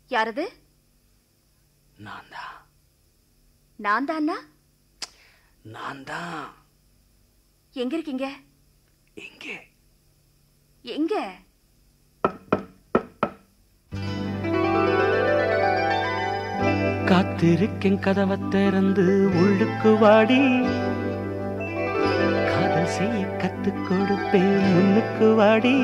யாரது நான் தான் நான் தானா நான் தான் எங்க இருக்கீங்க இங்கே எங்க காத்திருக்கேன் கதவை திறந்து உள்ளுக்கு வாடி காதல் செய்ய கத்துக் கொடுப்பேன் முன்னுக்கு வாடி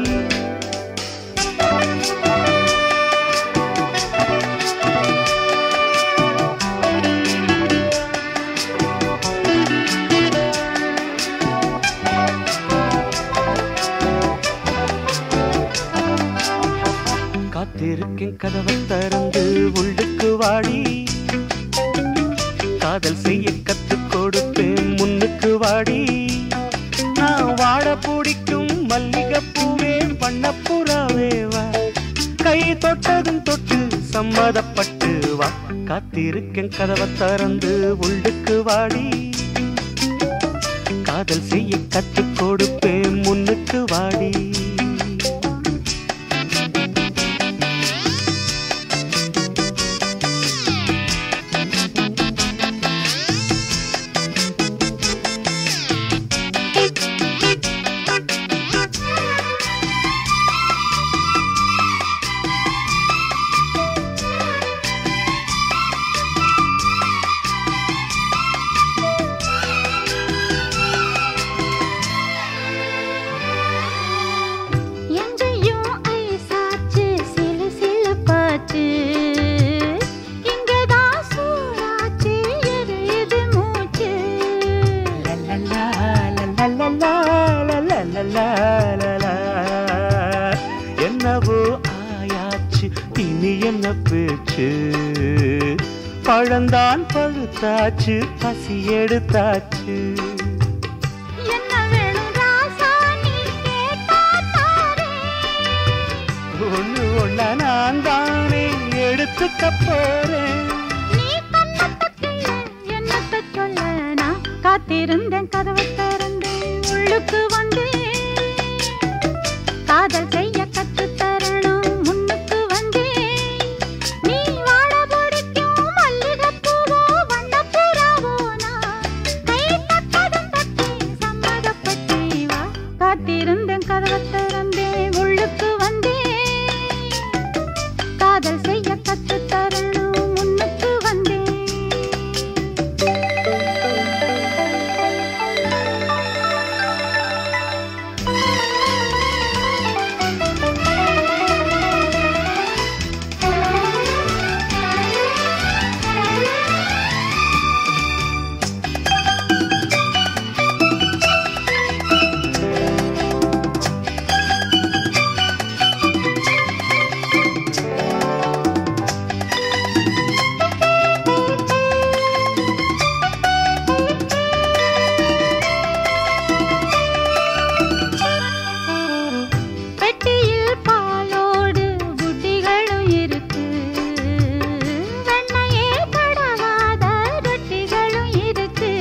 காத்திருக்கேன் கதவை திறந்து உள்ளுக்கு வாடி காதல் செய்ய கத்துக் கொடுப்பேன் முன்னுக்கு வாடி நான் வாழ பிடிக்கும் மல்லிகைப்பூவே வண்ணப்புறாவே வா கை தொட்டதும் தொட்டு சம்மதப்பட்டு வா காத்திருக்கேன் கதவை திறந்து உள்ளுக்கு வாடி காதல் செய்ய கத்துக் கொடுப்பேன் முன்னுக்கு வாடி எங்கேயும் ஐசாச்சு சிலு சிலுப்பாச்சு இங்கதான் சூடாச்சு எரியுது மூச்சு என்னவோ ஆயாச்சு இனி என்ன பேச்சு பழந்தான் பழுத்தாச்சு பசி எடுத்தாச்சு என்ன வேணும் ராசா நீ கேட்டா தாரேன் ஒண்ணு ஒண்ணா நான் தானே எடுத்துக்க போறேன் நீ கண்ணத்தக்கில்ல என்னத்த சொல்ல நான் காத்திருந்தேன் கதவை திறந்தேன் உள்ளுக்கு வந்தேன் காதல் செய்ய கத்து தரணும் முன்னுக்கு வந்தேன் நீ வாழ பிடிக்கும் மல்லிகைப்பூவோ வண்ணப்புறாவோ நான் கை தட்டதும் தட்டி சம்மதப்பட்டி வா காத்திருந்தேன் கதவை திறந்தேன் உள்ளுக்கு வந்தேன் காதல் செய்ய கத்து தரணும் முன்னுக்கு வந்தேன் பெட்டியில் பாலோடு புட்டிகளும் இருக்கு வெண்ணையே தடவாத ரொட்டிகளும் இருக்கு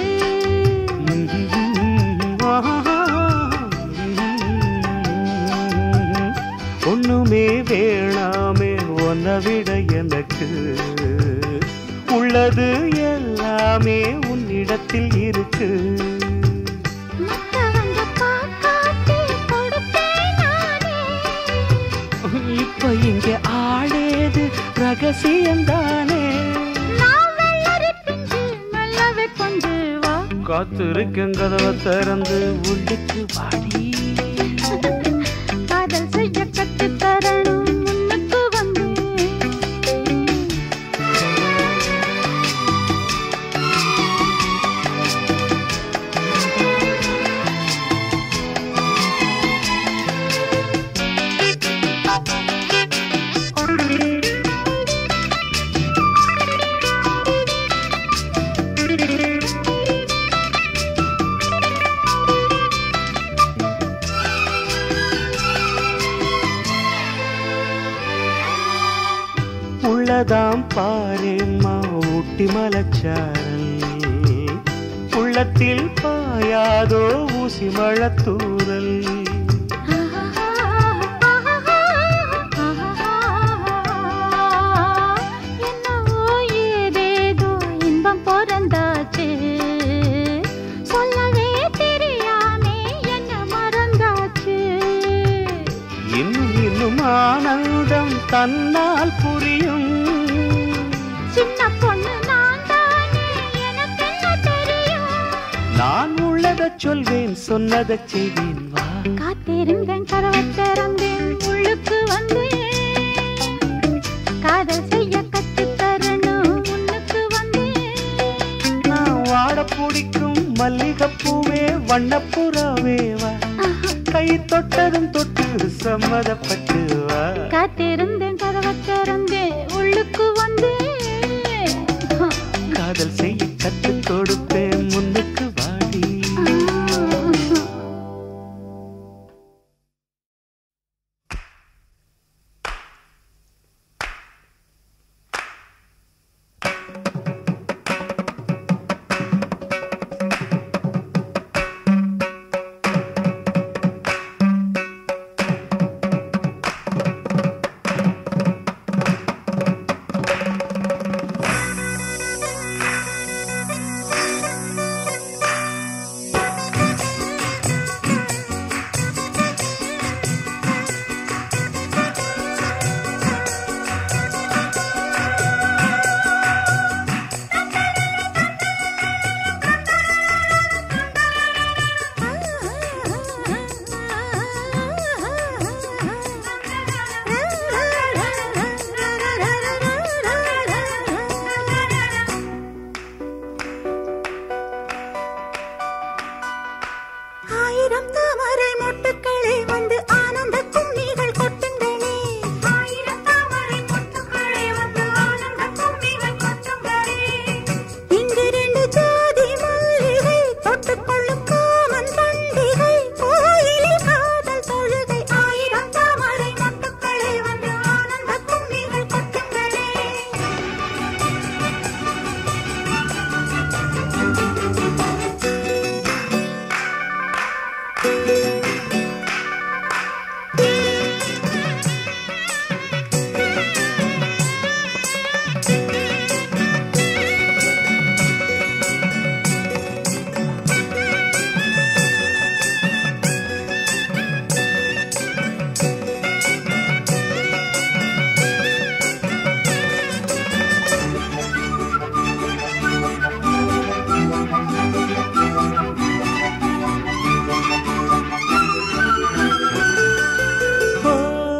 ஒண்ணுமே வேணாமே உன்னை விட எனக்கு உள்ளது எல்லாமே உன்னிடத்தில் இருக்கு மத்தவங்க பார்க்காட்டி கொடுப்பேன் நானே இப்ப இங்க ஆடேது ரகசியம்தானே நான் வெள்ளரி பிஞ்சு மெல்லவே கொண்டு வா காத்திருக்கேன் கதவை திறந்து உள்ளுக்கு வாடி காதல் செய்ய கத்து தரணும் முன்னுக்கு வந்தேன் உள்ளதாம் பாரேம்மா ஊட்டி மலச்சாரல் உள்ளத்தில் பாயாதோ ஊசி மழத்தூரல் தன்னால் புரியும் சின்ன பொண்ணு நான் தானே எனக்கு என்ன தெரியும் நான் உள்ளதைச் சொல்வேன் சொன்னதைச் செய்வேன் வா காத்திருந்தேன் கதவை திறந்தேன் உள்ளுக்கு வந்தேன் காதல் செய்ய கத்து தரணும் முன்னுக்கு வந்தேன் நான் வாட பிடிக்கும் மல்லிகைப்பூவே வண்ணப்புறாவே வா கை தொட்டதும் தொட்டு சம்மதப்பட்டு வா காத்திருந்தேன் கதவை திறந்தேன் உள்ளுக்கு வந்தேன் காதல் செய்ய கற்றுக் கொடுப்பேன் முன்னுக்கு வாடி ஆயிரம் தாமரை மொட்டுக்களே வந்து ஆனந்த கும்மிகள் கொட்டுங்களே ஆயிரம் தாமரை மொட்டுக்களே வந்து ஆனந்த கும்மிகள் கொட்டுங்களே இங்கு ரெண்டு ஜாதி மல்லிகை தொட்டுக்கொள்ளும் காமன் பண்டிகை கோயிலில் காதல் தொழுகை ஆயிரம் தாமரை மொட்டுக்களே வந்து ஆனந்த கும்மிகள் கொட்டுங்களே ஓ,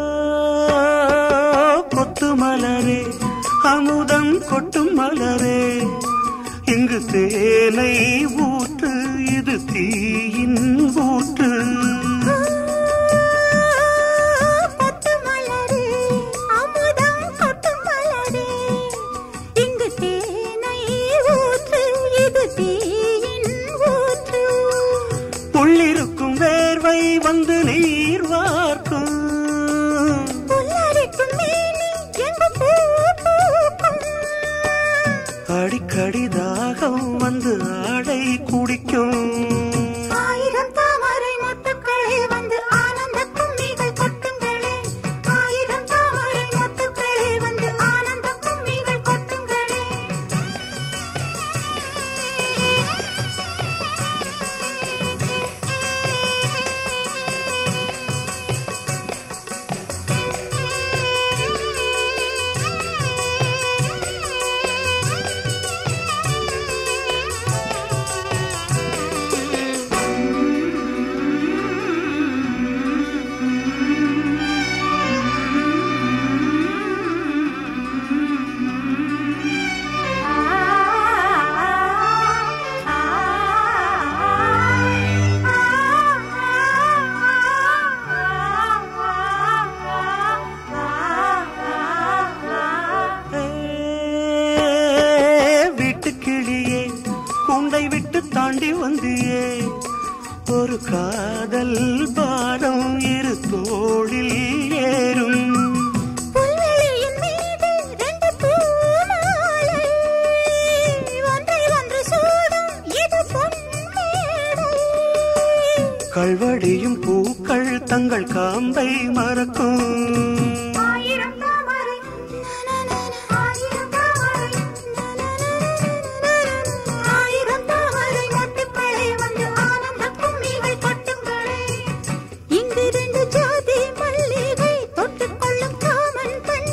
கொத்து மலரே அமுதம் கொட்டும் மலரே இங்கு தேனை ஊற்று இது தீயின் ஊற்று கொட்டு மலரே அமுதம் கொட்டு மலரே இங்கு தேனை ஊற்று இது தீயின் ஊற்று உள்ளிருக்கும் வேர்வை வந்து நீர் வார்க்கும் புல்லரிக்கும் மேனி எங்கு பூ பூக்கும் அடிக்கடி தாகம் வந்து ஆடை குடிக்கும் ஆயிரம் தாமரை மொட்டுக்களே வந்து ஆனந்த கும்மிகள் கொட்டுங்களே ஆயிரம் தாமரை மொட்டுக்களே வந்து ஆனந்த கும்மிகள் கொட்டுங்களே வீட்டுக்கிளியே கூண்டை விட்டு தாண்டி வந்தியே ஒரு காதல் பாரம் இரு தோளில் ஏறும் புல்வெளியின் மீது ரெண்டு பூமாலை ஒன்றை ஒன்று சூடும் இது பொன்மேடை கல்வடியும் பூக்கள் தங்கள் காம்பை மறக்கும் ஆயிரம் தாமரை ஆயிரம் தாமரை ஆயிரம் தாமரை மொட்டுக்களே வந்து ஆனந்த கும்மிகள் கொட்டுங்களே இங்கு ரெண்டு ஜாதி மல்லிகை தொட்டுக்கொள்ளும் காமன் பெண்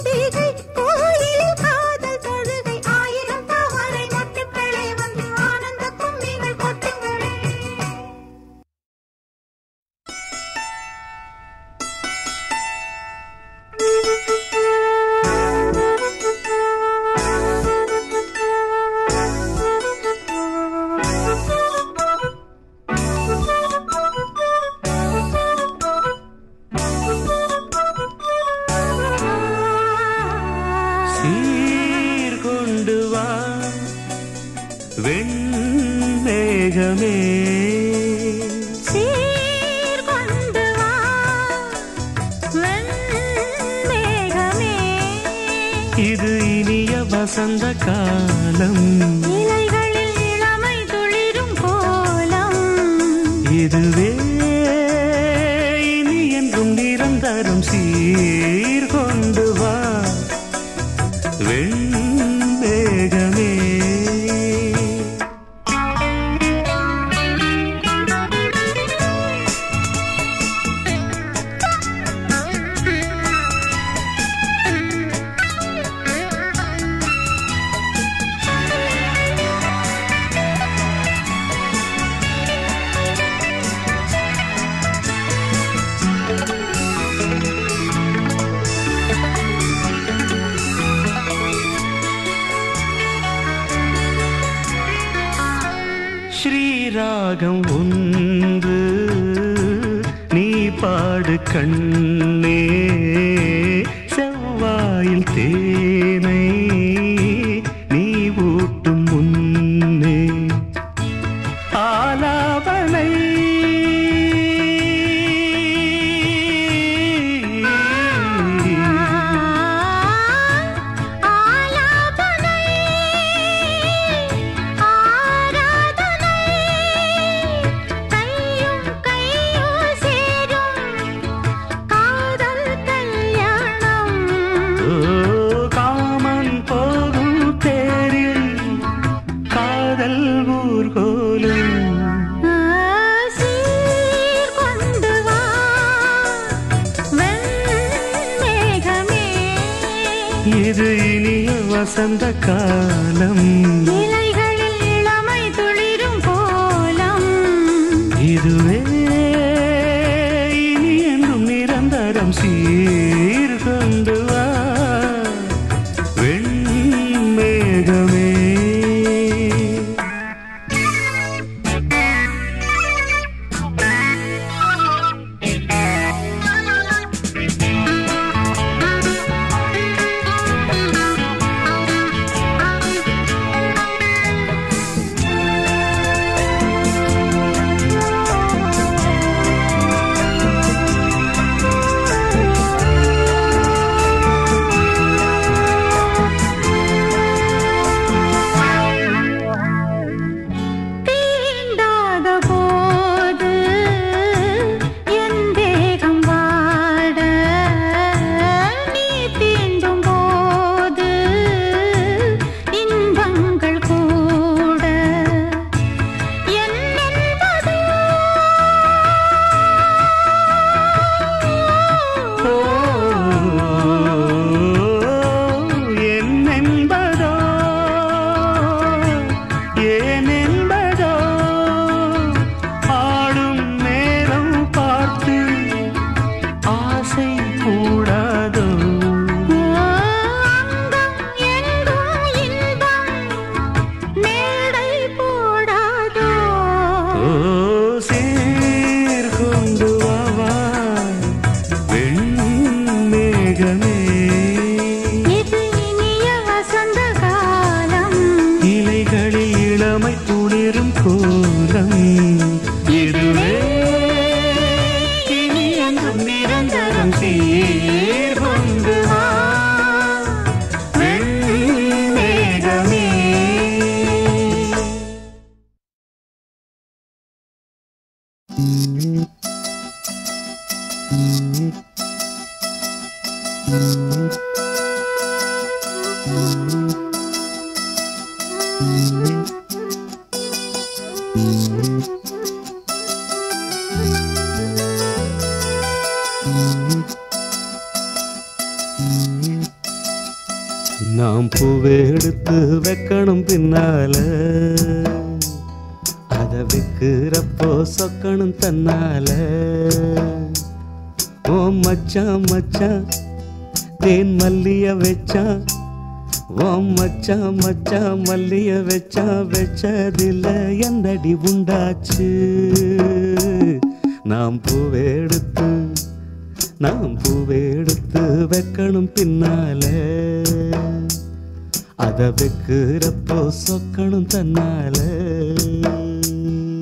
மேகமே சீர்கொண்டு வா வெண்மேகமே இது இனிய வசந்த காலம் இலைகளில் இளமை துளிரும் கோலம் இதுவே இனி என்றும் நிரந்தரம் சீர்கொண்டு வா வெண்மேகமே ஸ்ரீராகம் ஒன்று நீ பாடு கண்ணே செவ்வாயில் தேனை நீ ஊட்டும் முன்னே ஆலாபனை ஆலாபனை ஆராதனை கையும் கையும் சேரும் காதல் கல்யாணம் ஓ, காமன் போகும் தேரில் காதல் ஊர்கோலும் சீர்கொண்டு வா வெண்மேகமே இது இனிய வசந்த காலம் இலைகளில் இளமை துளிரும் கோலம் இதுவே இனி என்றும் நிரந்தரம் சீர்கொண்டு வா வெண்மேகமே தீண்டாத போது என் தேகம் வாட நீ தீண்டும் போது இன்பங்கள் கூட என் என்பதோ ஓ, என் என்பதோ ஏன் என்பதோ ஆடும் நேரம் பார்த்து ஆசை கூடாதோ அங்கம் எங்கும் இன்பம் மேடை போடாதோ ஓ சீர்கொண்டு வா வெண்மேகமே இது இனிய வசந்த காலம் இலைகளில் இளமை துளிரும் கோலம் இதுவே இனி என்றும் நிரந்தரம் சீர்கொண்டு வா வெண்மேகமே நாம் பூவை எடுத்து வைக்கணும் பின்னால அத வைக்கிறப்போ சொக்கணும் தன்னால ஓ மச்சான் மச்சான் தேன் மல்லிய வச்சான் ஓ மச்சான் மச்சான் மல்லிய வச்சா வச்சதில்ல என்னடி உண்டாச்சு நாம் பூவை எடுத்து நாம் பூவை எடுத்து வைக்கணும் பின்னால அத வைக்கிறப்போ சொக்கணும் தன்னால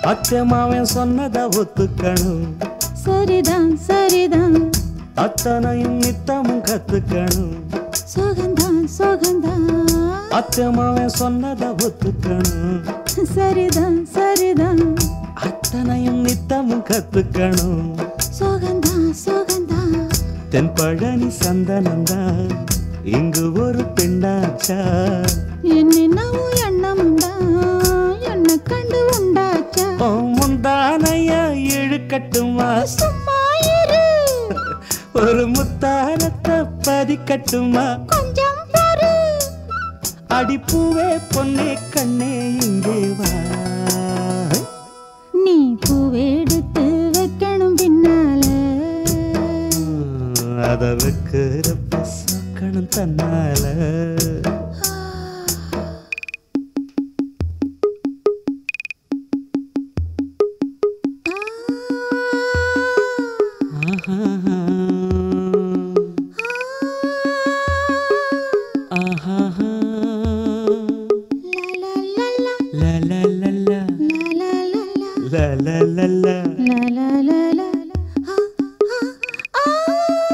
அச்சமாவன் சொன்னதை ஒத்துக்கணும் சரிதான் சரிதான் அத்தனையும் நித்தமும் கத்துக்கணும் சுகந்தான் சுகந்தான் அச்சமாவன் சொன்னதை ஒத்துக்கணும் சரிதான் சரிதான் அத்தனையும் நித்தமும் கத்துக்கணும் சுகந்தான் சுகந்தான் தென்பழனி சந்தனந்தான் இங்கு ஒரு பெண்ணாச்சா என்னென்னவும் எண்ணமுண்டா என்ன கண்டு உண்டாச்சா முந்தானைய இழுக்கட்டுமா சும்மா இரு ஒரு முத்தாரத்தை பதிக்கட்டுமா கொஞ்சம் பொறு அடிப்பூவே பொன்னே கண்ணே இங்கே வா நீ பூவெடுத்து வைக்கணும் பின்னால அத வைக்கிறப்ப சொக்கணும் தன்னால ஆஹா. ஆஹா. லா லா லா லா லா லா லா. லா லா லா லா லா லா லா லா. லா லா லா லா லா. ஆ, ஆ, ஆ.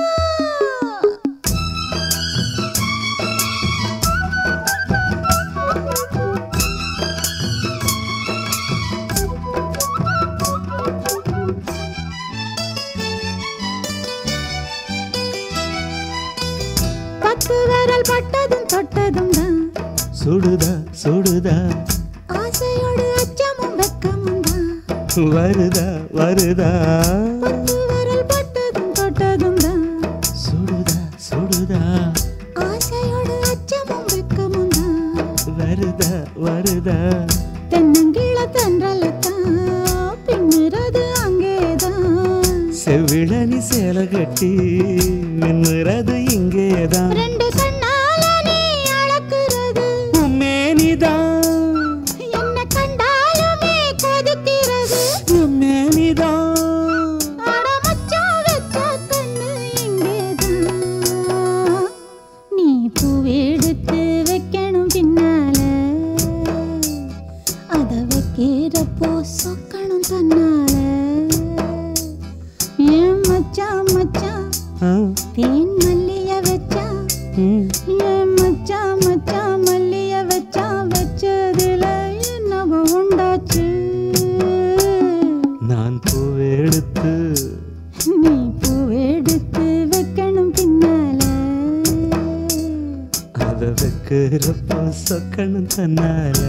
பத்து விரல் பட்டதும் தொட்டதும் தான் சுடுதா சுடுதா ஆசையோடு அச்சமும் வெக்கமும் தான் வருதா வருதா பத்து விரல் பட்டதும் தொட்டதும் தான் சுடுதா சுடுதா ஆசையோடு அச்சமும் வெக்கமும் தான் வருதா வருதா தென்னங்கீழ தென்றலத்தான் பின்னுறது அங்கேதான் செவிழனி சேலை கட்டி மின்னுறது இங்கேதான் ரெண்டு கண்ணால நீ அளக்குறது உம்மேனிதான் என்ன கண்டாலுமே கொதிக்கிறது உம்மேனிதான் அட மச்சான் வச்ச கண்ணு இங்கேதான் நீ பூவெடுத்து வைக்கணும் பின்னால அத வைக்கிறப்போ சொக்கணும் தன்னால ஏன் மச்சான் மச்சான் ஆ, தேன் மல்லிய வச்சா ம். ஏன் மச்சான் மச்சான் மல்லிய வச்சா வச்சதுல என்னவோ உண்டாச்சு நான் பூவெடுத்து நீ பூவெடுத்து வைக்கணும் பின்னால அத வைக்கிறப்போ சொக்கணும் தன்னால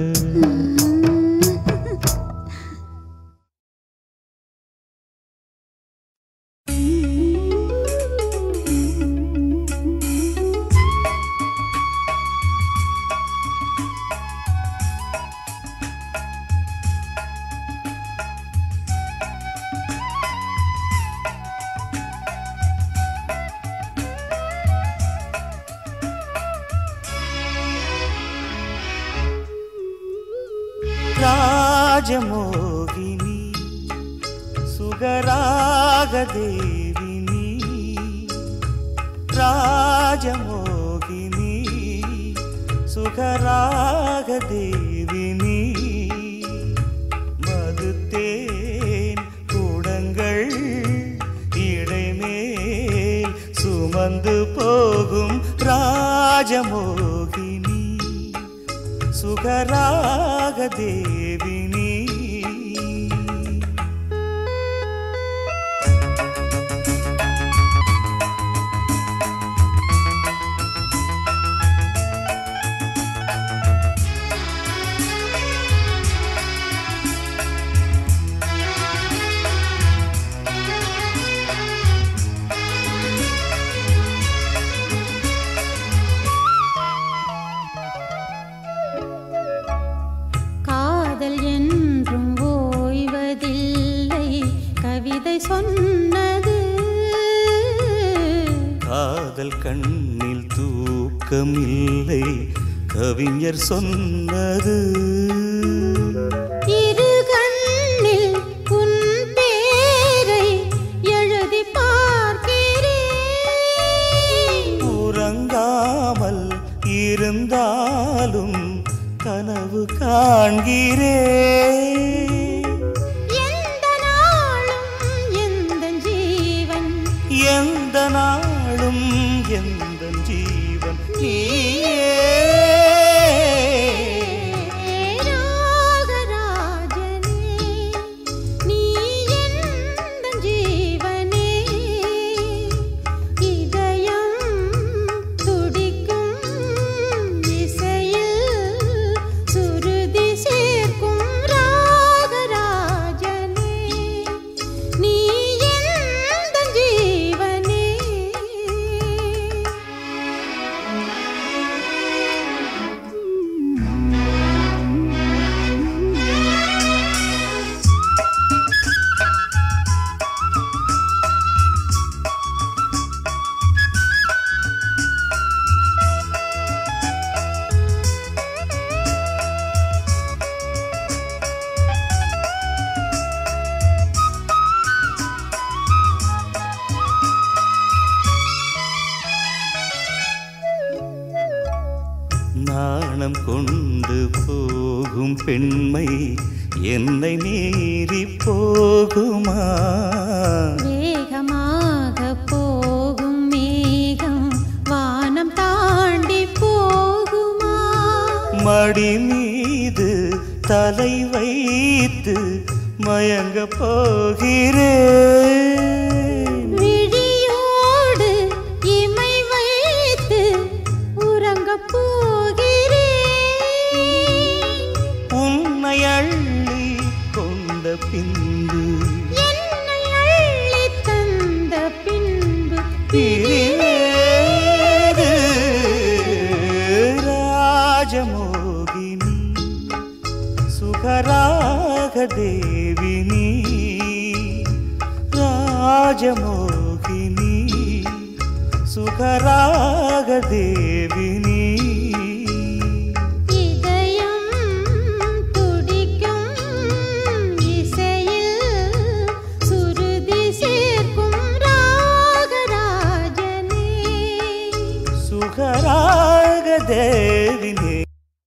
ராஜமோகினி சுகராகதேவினி ராஜமோகினி சுகராகதேவினி மதுத்தேன் கூடங்கள் இடைமேல் சுமந்து போகும் ராஜமோகினி சுகராக தேவினி காதல் என்றும் ஓய்வதில்லை கவிதை சொன்னது காதல் கண்ணில் தூக்கமில்லை கவிஞர் சொன்னது இரு கண்ணில் உன் பேரை எழுதி பார்க்கிறேன் உறங்காமல் இருந்தாலும் கனவு காண்கிறேன் நாளும் எந்த ஜீவன் நீயே ராகராஜனே நீ எந்தன் ஜீவனே இதயம் துடிக்கும் இசையில் சுருதி சேர்க்கும் ராகராஜனே நீ எந்தன் ஜீவனே நாணம் கொண்டு போகும் பெண்மை என்னை மீறி போகுமா வேகமாக போகும் மேகம் வானம் தாண்டி போகுமா மடி மீது தலை வைத்து மயங்க போகிறேன் விழியோடு இமை வைத்து உறங்கப் போகிறேன் உன்னை அள்ளி கொண்ட பின்பு என்னை அள்ளித் தந்த பின்பு பிரிவேது ராஜமோகினி சுகராக தேவினி ராஜமோகினி சுகராக தேவினி இதயம் துடிக்கும் இசையில் சுருதி சேர்க்கும் ராகராஜனே சுகராக தேவினி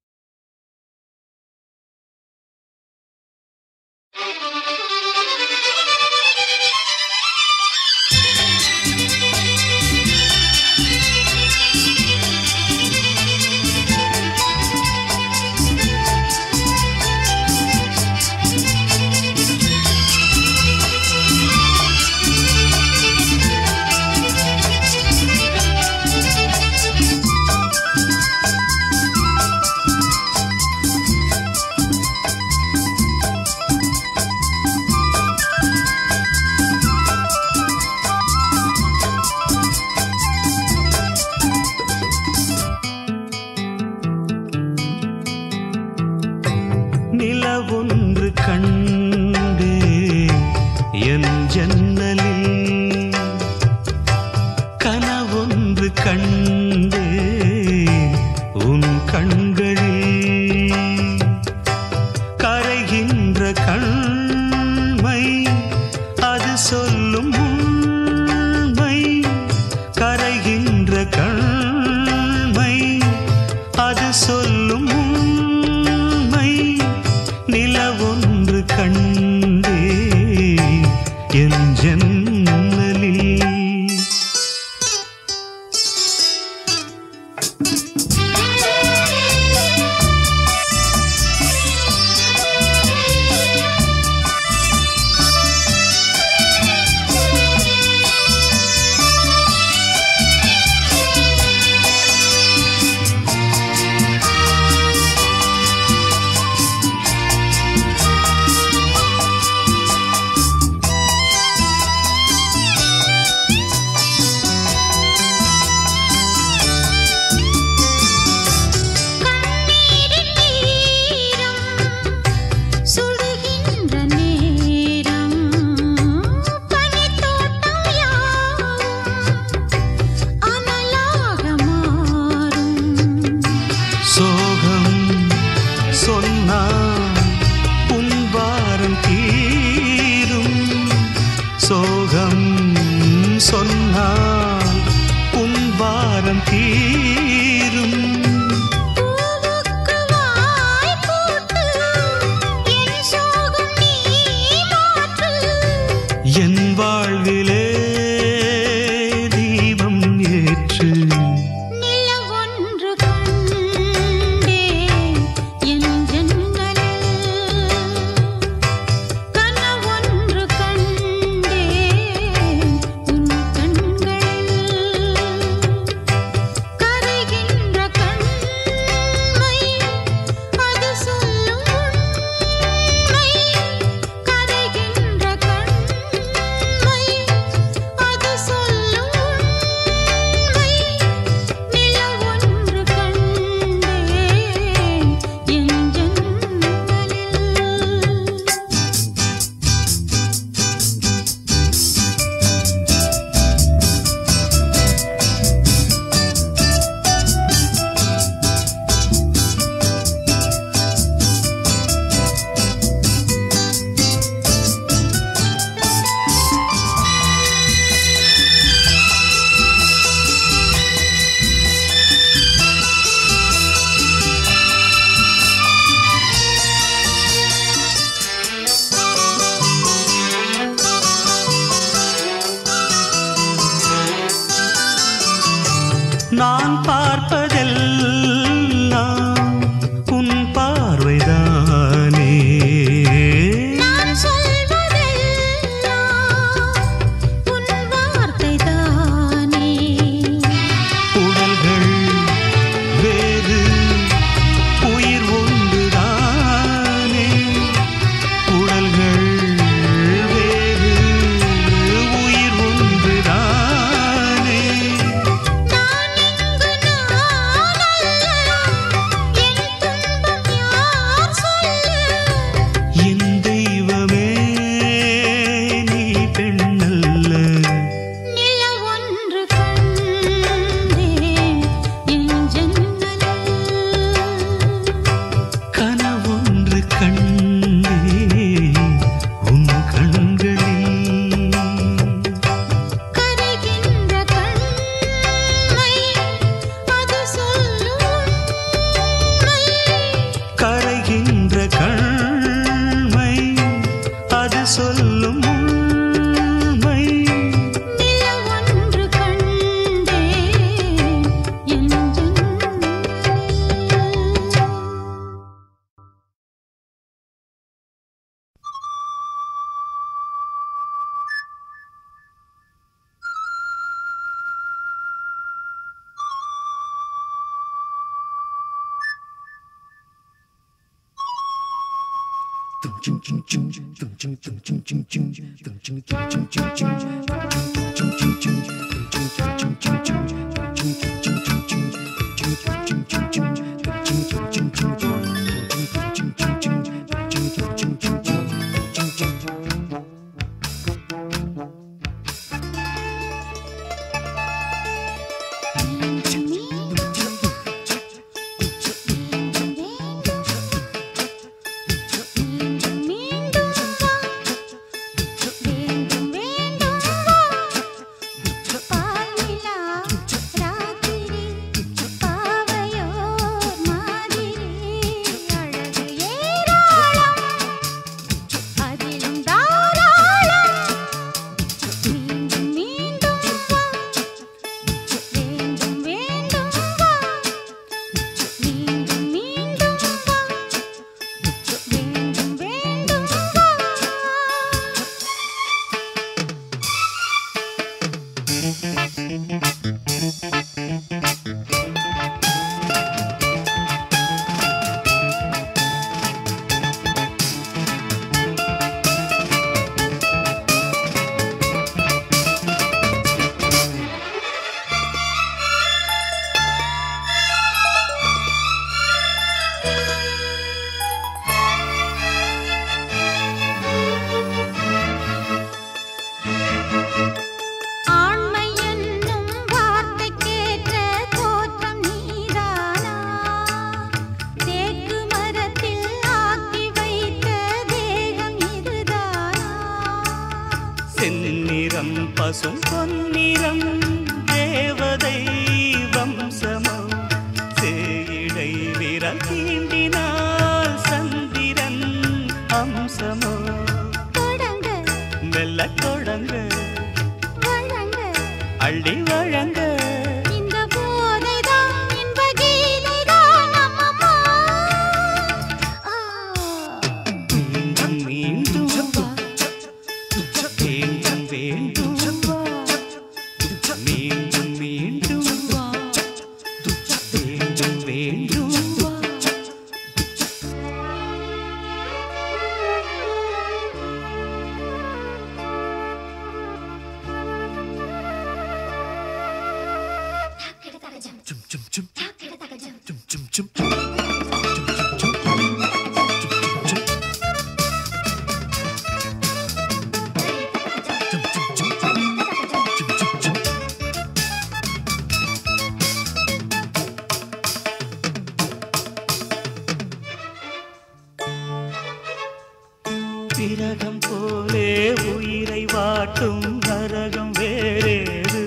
நிலவொன்று கண்டே என் ஜன்னலில் கனவொன்று கண்டே உன் கண்களில் கரைகின்ற கண்மை அது சொல்லும் உண்மை கரைகின்ற கண்மை அது சொல்லும் உண்மை நிலவொன்று கண்டே என் ஜன்னலில் கண்ணீரின் ஈரம் சுடுகின்ற நேரம் பனித்தோட்டம் யாவும் அனலாக மாறும் சோகம் சொன்னால் உன் வாரம் தீரும் சோகம் சொன்னால் உன் வாரம் தீரும் பூவுக்கு வாய் போட்டு என் சோகம் நீ மாற்று என் வாழ்விலே நீ நான் பார்ப்பதெல்லாம் உன் பார்வைதானே நான் சொல்வதெல்லாம் உன் வார்த்தைதானே உடல்கள் வேறு உயிர் ஒன்றுதானே உடல்கள் வேறு உயிர் ஒன்றுதானே நான் இங்கு நான் அல்ல என் துன்பம் யார் சொல்ல என் தெய்வமே நீ பெண்ணல்ல நில ஒன்று கண்டேன் என் ஜன்னலில் கனவொன்று கண்டே உன் கண்களில் கரைகின்ற கண்மை அது சொல்லும் உண்மை. கரைகின்ற கண்மை அது சொல்லும் உண்மை நில ஒன்று கண்டேன் என் ஜன்னலில் அதிலும் தாராளம் மீண்டும் மீண்டும் வா வேண்டும் வேண்டும் வா மீண்டும் மீண்டும் வா வேண்டும் வேண்டும் வா ஆண்மை என்னும் வார்த்தைக்கேற்ற தோற்றம் நீதானா தேக்கு மரத்தில் ஆக்கி வைத்த தேகம் இதுதானா செந்நிறம் பசும் பொன்னிறம் தேவதை வம்சமோ சேயிடை விரல் தீண்டினால் சந்திரன் அம்சமோ தொடங்க மெல்ல தொடங்க வழங்க அள்ளி வழங்க இந்த போதைதான் இன்ப கீதைதான் அம்மம்மா ஆ. மீண்டும் மீண்டும் வா. வேண்டும் வேண்டும் வா. மீண்டும் மீண்டும் வா. வேண்டும் வேண்டும் வா. விரகம் போலே உயிரை வாட்டும் நரகம் வேறேது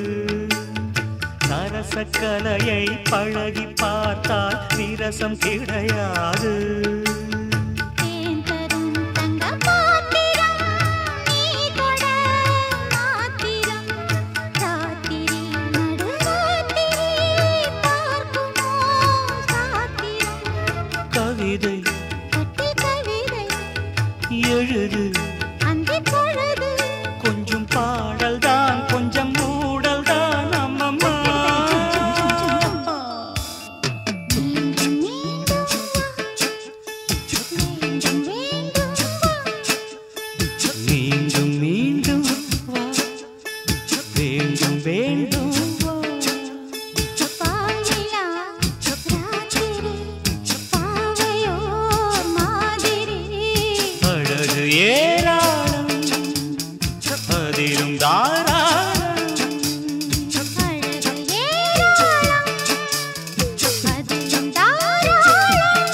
சரசக்கலையை பழகி பார்த்தால் விரசம் கிடையாது தேன் தரும் தங்க பாத்திரம் நீ தொட மாத்திரம் ராத்திரி நடுராத்திரி கவிதை கட்டி கவிதை எழுது அந்தி பொழுது கொஞ்சம் பாடல் தான் கொஞ்சம் மூடல் தான் அம்மம்மா மீண்டும் மீண்டும் மீண்டும் மீண்டும் மீண்டும் மீண்டும் வா வேண்டும் வேண்டும் வா பாலிலா ராத்திரி பாவையோ மாதிரி அழகு ஏராளம் அதிலும் தாராளம் அழகு ஏராளம் அதிலும் தாராளம்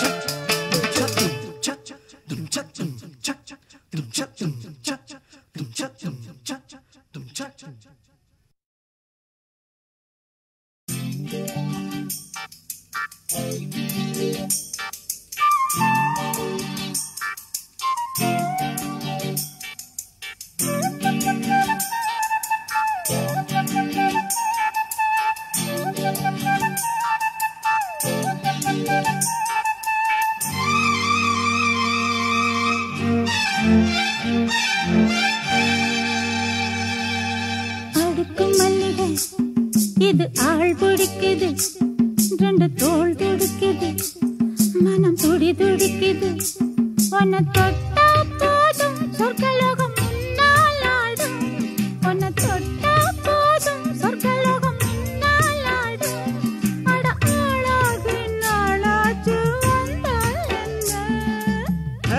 அடுக்கும் மல்லிகை இது ஆள் பிடிக்குது ரெண்டு தோள் துடிக்குது மனம் துடி துடிக்குது உன்னை தொட்டா போதும் சொர்க்கலோகம் முன்னால் ஆடும் உன்னை தொட்டா போதும் சொர்க்கலோகம் முன்னால் ஆடும் அட ஆளாகி நாளாச்சு வந்தால் என்ன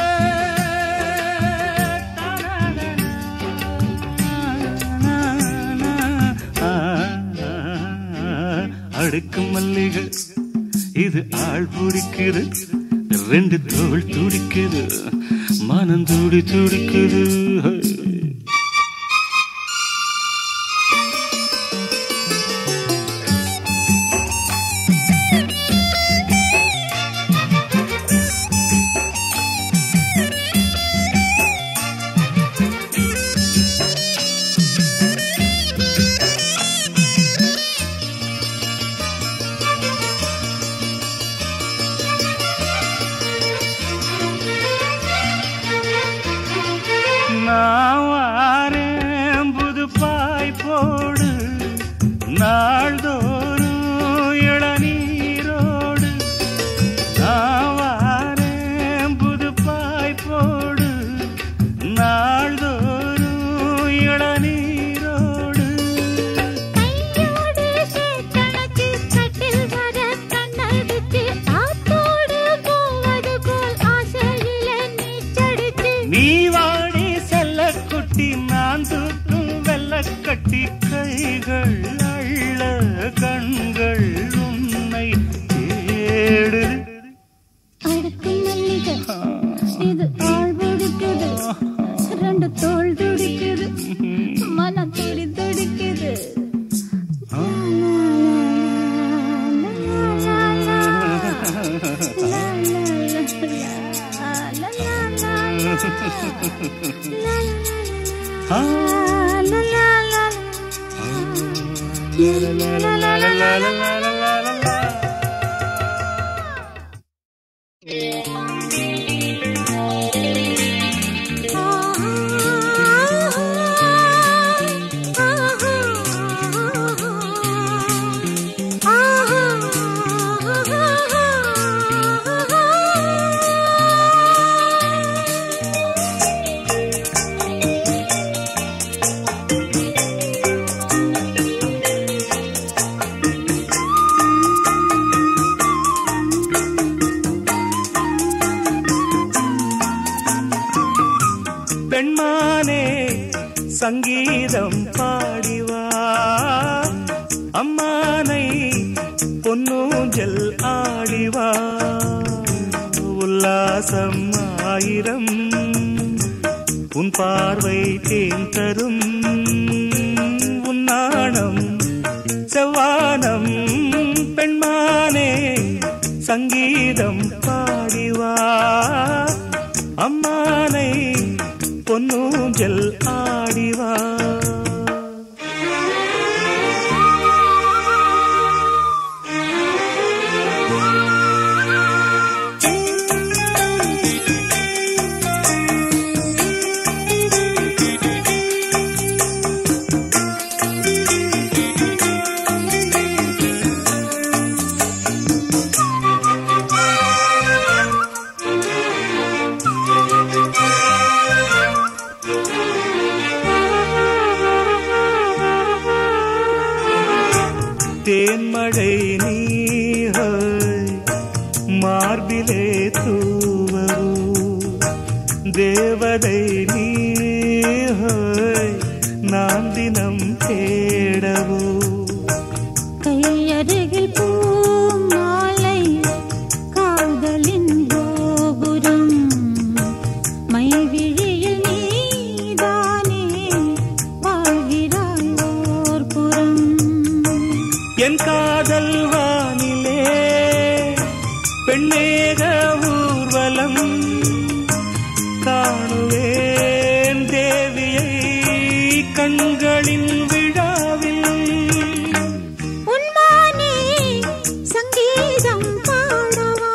அடுக்கு மல்லிகை இது ஆள் பிடிக்குது ரெண்டு தோள் துடிக்குது மனம் துடி துடிக்குது நான் வாரேன் புது பாய் போடு நாள்தோறும் இளநீரோடு நான் வாரேன் புது பாய் போடு நாள்தோறும் இளநீரோடு கையோடு சேத்தனக்கு கட்டில் வர கண்ணடிச்சு ஆத்தோடு போவது போல் ஆசையில நீச்சடிச்சு நீ வாடி செல்ல குட்டி நான் தூக்கும் வெள்ள கட்டி கைகள் அள்ள கண்கள் உன்னை தேடு அடுக்கும் மல்லிகை இது ஆள் பிடிக்குது ரெண்டு தோள் துடிக்குது மனம் துடி துடிக்குது ஆ, லா, லா, லா, லா, லா, லா, லா, லா. பெண்மானே சங்கீதம் பாடிவா அம்மானை பொன்னூஞ்சல் ஆடிவா உல்லாசம் ஆயிரம் உன் பார்வை தேன் தரும் உன் நாணம் செவ்வானம் பெண்மானே சங்கீதம் பாடிவா அம்மானை பொன்னூஞ்சல் ஆடிவா ஆ தேவதை நீ ஹோய், நான் தினம் தேடவோ கையருகில் பூமாலை காதலின் கோபுரம் மைவிழியில் நீதானே வாழ்கிறாய் ஓர் புறம் என் காதல் வானிலே பெண்ணேக ஊர்வலம் காணுவேன் தேவியை கண்களின் விழாவில் உன்மானே சங்கீதம் பாடவா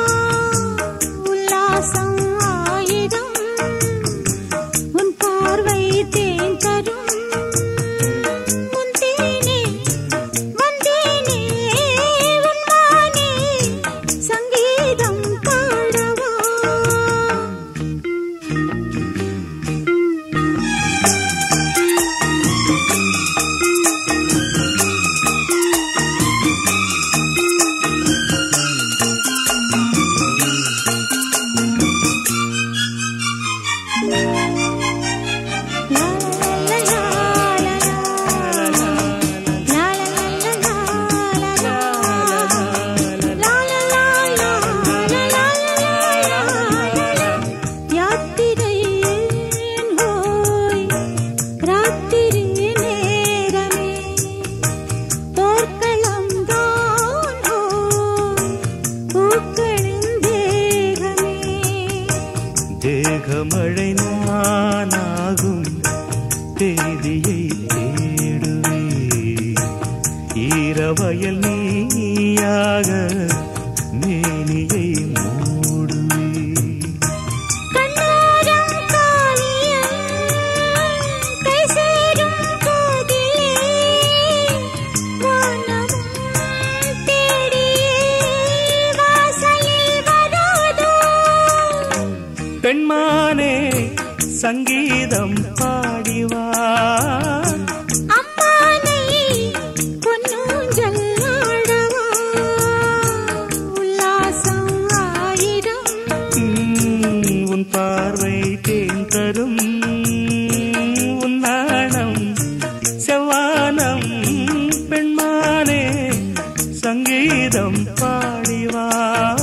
உல்லாசம் ஆயிரம் உன் பார்வை தேன் தரும் உன் தேனே வந்தேனே உன்மானே சங்கீதம் பாடவா தேகமழை நானாகும் தேதியை தேடுவே ஈரவயல் நீயாக மேனியை மூடுவே கண்ணோரம் காலியம் கை சேரும் போதிலே வானமும் தேடியே வாசலில் வராதோ பெண்மானே சங்கீதம் பாடிவா அம்மானை பொன்னூஞ்சல் ஆடவா உல்லாசம் ஆயிரம் உம், உன் பார்வை தேன் தரும் உன் நாணம் செவ்வானம் பெண்மானே சங்கீதம் பாடிவா